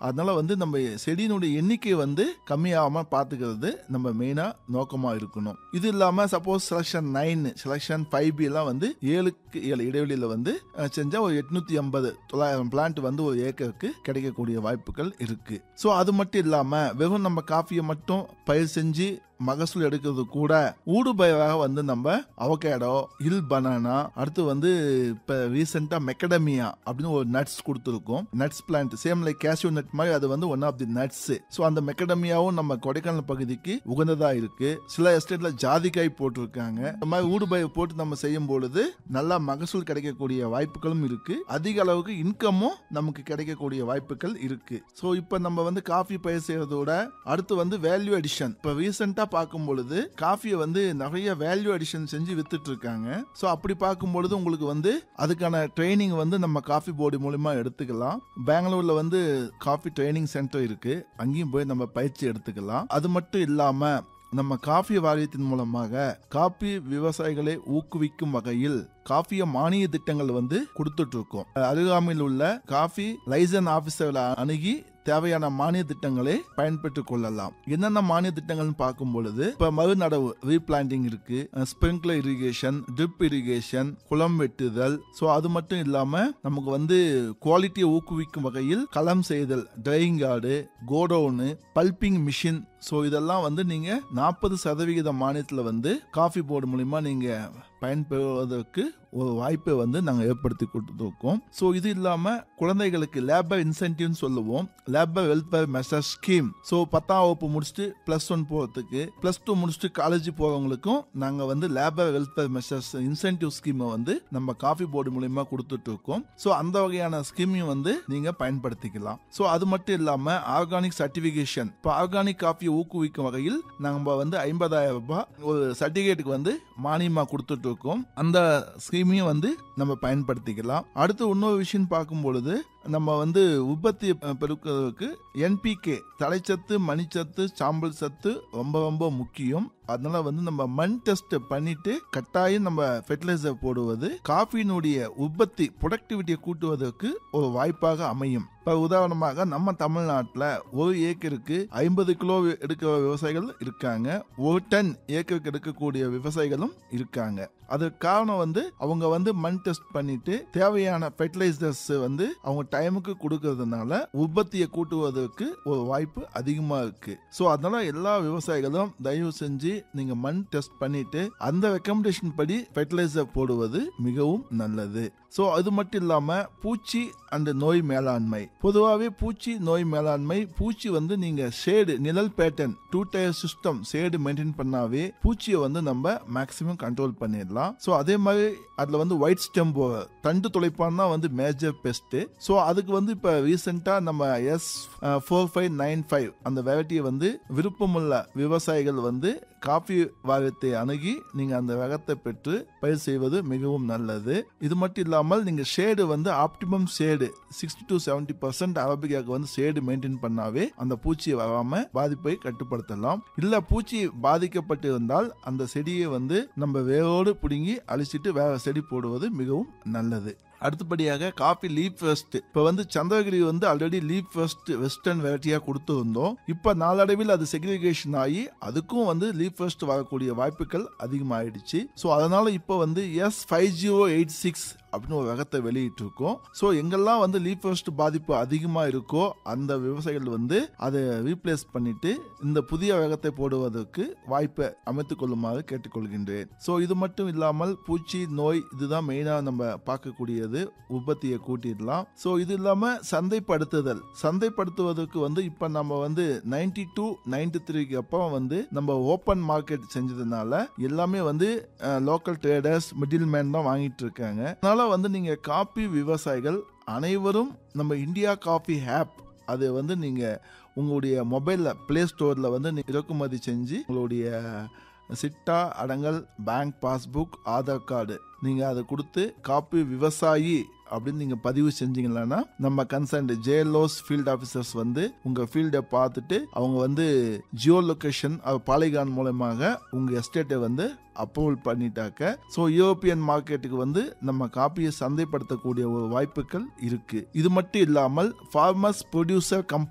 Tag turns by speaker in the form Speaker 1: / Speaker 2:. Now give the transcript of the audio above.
Speaker 1: அதனால வந்து நம்ம செடியினுடைய எண்ணிக்கை வந்து கம்மியாகாம பாத்துக்கிறது நம்ம மெயினா நோக்கமா இருக்கணும் இது இல்லாம suppose selection nine selection five B எல்லாம் வந்து ஏழுக்கு ஏழு இடைவெளியில வந்து அஹ், செஞ்சா ஒரு எட்நூத்தி ஐம்பது தொள்ளாயிரம் பிளான்ட் வந்து ஒரு ஏக்கருக்கு கிடைக்கக்கூடிய வாய்ப்புகள் இருக்கு ஸோ அது மட்டும் இல்லாம வெறும் நம்ம காஃபியை மட்டும் பயிர் செஞ்சு மகசூல் எடுக்கிறது கூட ஊடுபயிராக வந்து நம்ம அவகேடோ ஹில் பனானா அடுத்து வந்து இப்ப ரீசெண்டா மெக்கடமியா அப்படின்னு ஒரு நட்ஸ் கொடுத்துருக்கோம் nuts plant same like cashew nut மாதிரி அது வந்து one of the nuts so அந்த மெக்கடமியாவும் நம்ம கொடைக்கானல் பகுதிக்கு உகந்ததா இருக்கு சில எஸ்டேட்ல ஜாதிக்காய் போட்டிருக்காங்க இந்த மாதிரி ஊடுபயிர் போட்டு நம்ம செய்யும் பொழுது நல்லா மகசூல் கிடைக்கக்கூடிய வாய்ப்புகளும் இருக்கு அதிக அளவுக்கு இன்கமும் நமக்கு கிடைக்கக்கூடிய வாய்ப்புகள் இருக்கு ஸோ இப்போ நம்ம வந்து காஃபி பயிர் செய்யறதோட அடுத்து வந்து வேல்யூ அடிஷன் இப்போ ரீசெண்டா பார்க்கும் பொழுது காஃபியை வந்து நிறைய வேல்யூ அடிஷன் செஞ்சு வித்துட்டு இருக்காங்க ஸோ அப்படி பார்க்கும் பொழுது உங்களுக்கு வந்து அதுக்கான ட்ரைனிங் வந்து நம்ம காஃபி போர்டு மூலியமா எடுத்துக்கலாம் பெங்களூர்ல வந்து காஃபி ட்ரைனிங் சென்டர் இருக்கு அங்கேயும் போய் நம்ம பயிற்சி எடுத்துக்கலாம் அது மட்டும் இல்லாம நம்ம காஃபி வாரியத்தின் மூலமாக காபி விவசாயிகளை ஊக்குவிக்கும் வகையில் காஃபிய மானிய திட்டங்கள் வந்து கொடுத்துட்டு இருக்கோம் அருகாமையில் உள்ள காஃபி லைசன் ஆபீசர்களை அணுகி தேவையான மானிய திட்டங்களை பயன்பெற்றுக் கொள்ளலாம் என்னென்ன மானிய திட்டங்கள்னு பார்க்கும் பொழுது இப்ப மறுநடவு ரீபிளான்டிங் இருக்கு ஸ்பிரிங்க்லர் இரிகேஷன் ட்ரிப் இரிகேஷன் குளம் வெட்டுதல் ஸோ அது மட்டும் இல்லாம நமக்கு வந்து குவாலிட்டியை ஊக்குவிக்கும் வகையில் களம் செய்தல் drying card godown pulping machine so இதெல்லாம் வந்து நீங்க நாற்பது சதவிகித மானியத்தில் வந்து காஃபி போர்டு மூலியமா நீங்க பயன்பெறுவதற்கு ஒரு வாய்ப்பை வந்து நாங்கள் ஏற்படுத்தி கொடுத்துருக்கோம் ஸோ இது இல்லாமல் குழந்தைகளுக்கு லேபர் இன்சென்டிவ்னு சொல்லுவோம் labour welfare measure scheme so பத்தாம் வகுப்பு முடிச்சுட்டு ப்ளஸ் ஒன் போகிறதுக்கு ப்ளஸ் டூ முடிச்சுட்டு காலேஜ் போகிறவங்களுக்கும் நாங்கள் வந்து லேபர் வெல்ஃபேர் மெஷர்ஸ் இன்சென்டிவ் ஸ்கீமை வந்து நம்ம காஃபி போர்டு மூலியமா கொடுத்துட்டு இருக்கோம் ஸோ அந்த வகையான ஸ்கீமையும் வந்து நீங்கள் பயன்படுத்திக்கலாம் ஸோ அது மட்டும் இல்லாமல் ஆர்கானிக் சர்டிஃபிகேஷன் இப்போ ஆர்கானிக் காஃபியை ஊக்குவிக்கும் வகையில் நம்ம வந்து ஐம்பதாயிரம் ரூபாய் ஒரு சர்டிஃபிகேட்டுக்கு வந்து மானியமாக கொடுத்துட்டு இருக்கோம் அந்த ஸ்கீமையும் வந்து நம்ம பயன்படுத்திக்கலாம் அடுத்து இன்னொரு விஷயம் பார்க்கும் பொழுது நம்ம வந்து உற்பத்தி பெருக்கிறதுக்கு என்பிகே தலைச்சத்து மணிச்சத்து சாம்பல் சத்து ரொம்ப ரொம்ப முக்கியம் அதனால வந்து நம்ம மண் டெஸ்ட் பண்ணிட்டு கட்டாயம் நம்ம ஃபெர்டிலைசர் போடுவது காஃபியினுடைய உற்பத்தி ப்ரொடக்டிவிட்டியை கூட்டுவதற்கு ஒரு வாய்ப்பாக அமையும் இப்போ உதாரணமாக நம்ம தமிழ்நாட்டில் ஒரு ஏக்கருக்கு ஐம்பது கிலோ எடுக்கிற விவசாயிகள் இருக்காங்க ஒரு டன் ஏக்கருக்கு எடுக்கக்கூடிய விவசாயிகளும் இருக்காங்க அதுக்கு காரணம் வந்து அவங்க வந்து மண் டெஸ்ட் பண்ணிட்டு தேவையான ஃபெர்டிலைசர்ஸ் வந்து அவங்க டைமுக்கு கொடுக்கறதுனால உற்பத்தியை கூட்டுவதற்கு ஒரு வாய்ப்பு அதிகமா இருக்கு ஸோ அதனால எல்லா விவசாயிகளும் தயவு செஞ்சு நீங்க மண் டெஸ்ட் பண்ணிட்டு அந்த ரெக்கமெண்டேஷன் படி ஃபெர்டிலைசர் போடுவது மிகவும் நல்லது ஸோ அது மட்டும் இல்லாம பூச்சி அண்ட் நோய் மேலாண்மை பொதுவாகவே பூச்சி நோய் மேலாண்மை பூச்சி வந்து நீங்க ஷேடு நிழல் pattern two tier system shade maintain பண்ணாவே பூச்சியை வந்து நம்ம மேக்சிமம் கண்ட்ரோல் பண்ணிடலாம் ஸோ அதே மாதிரி அதில் வந்து ஒயிட் ஸ்டெம் தண்டு துளைப்பான் தான் வந்து மேஜர் பெஸ்ட் ஸோ அதுக்கு வந்து இப்போ ரீசெண்டாக நம்ம S four five nine five அந்த வெரைட்டியை வந்து விருப்பமுள்ள விவசாயிகள் வந்து காஃபி வாகத்தை அணுகி நீங்க அந்த ரகத்தை பெற்று பயிர் செய்வது மிகவும் நல்லது இது மட்டும் இல்லாமல் நீங்க ஷேடு வந்து optimum shade sixty to seventy percent அரபிக்காக்கு வந்து ஷேடு மெயின்டைன் பண்ணாவே அந்த பூச்சியை வராம பாதிப்பை கட்டுப்படுத்தலாம் இல்ல பூச்சி பாதிக்கப்பட்டு இருந்தால் அந்த செடியை வந்து நம்ம வேரோடு பிடுங்கி அழிச்சிட்டு வேற செடி போடுவது மிகவும் நல்லது அடுத்தபடியாக காஃபி லீப் ஃபர்ஸ்ட் இப்போ வந்து சந்திரகிரி வந்து ஆல்ரெடி லீப் ஃபர்ஸ்ட் வெஸ்டர்ன் வெரைட்டியா கொடுத்து வந்தோம் இப்போ நாளடைவில் அது செக்ரிகேஷன் ஆகி அதுக்கும் வந்து லீப் ஃபர்ஸ்ட் வரக்கூடிய வாய்ப்புகள் அதிகமாயிடுச்சு ஸோ அதனால இப்போ வந்து S five zero eight six அப்படின்னு ஒரு ரகத்தை வெளியிட்டு இருக்கோம் ஸோ எங்கெல்லாம் வந்து லீப் ஃபர்ஸ்ட் பாதிப்பு அதிகமாக இருக்கோ அந்த விவசாயிகள் வந்து அதை ரீப்ளேஸ் பண்ணிட்டு இந்த புதிய ரகத்தை போடுவதற்கு வாய்ப்பை அமைத்துக் கொள்ளுமாறு கேட்டுக்கொள்கின்றேன் ஸோ இது மட்டும் இல்லாமல் பூச்சி நோய் இதுதான் மெயினாக நம்ம பார்க்கக்கூடியது உற்பத்தியை கூட்டிடலாம் ஸோ இது இல்லாமல் சந்தைப்படுத்துதல் சந்தைப்படுத்துவதற்கு வந்து இப்போ நம்ம வந்து நைன்டி டூ நைன்டி த்ரீக்கு அப்புறம் வந்து நம்ம ஓப்பன் மார்க்கெட் செஞ்சதுனால எல்லாமே வந்து லோக்கல் ட்ரேடர்ஸ் மிடில் மேன் தான் வாங்கிட்டு இருக்காங்க அதனால வந்து நீங்க காபி விவசாயிகள் அனைவரும் நம்ம இந்தியா காஃபி ஆப் அது வந்து நீங்க உங்களுடைய மொபைல்ல பிளே ஸ்டோர்ல வந்து நீங்க இறக்குமதி செஞ்சு உங்களுடைய சிட்டா அடங்கல் பேங்க் பாஸ்புக் ஆதார் கார்டு நீங்க அதை கொடுத்து காப்பி விவசாயி அப்படின்னு நீங்க பதிவு செஞ்சீங்கன்னா நம்ம கன்சர்ன் ஜேஎல்ஓஸ் ஃபீல்ட் ஆஃபீஸர்ஸ் வந்து உங்க ஃபீல்டை பார்த்துட்டு அவங்க வந்து ஜியோ லொகேஷன் பாலிகான் மூலமாக உங்க எஸ்டேட்டை வந்து அப்ரூவல் பண்ணிட்டாக்க ஸோ யூரோப்பியன் மார்க்கெட்டுக்கு வந்து நம்ம காப்பியை சந்தைப்படுத்தக்கூடிய ஒரு வாய்ப்புகள் இருக்கு இது மட்டும் இல்லாமல் ஃபார்மர்ஸ் ப்ரொடியூசர் கம்பெனி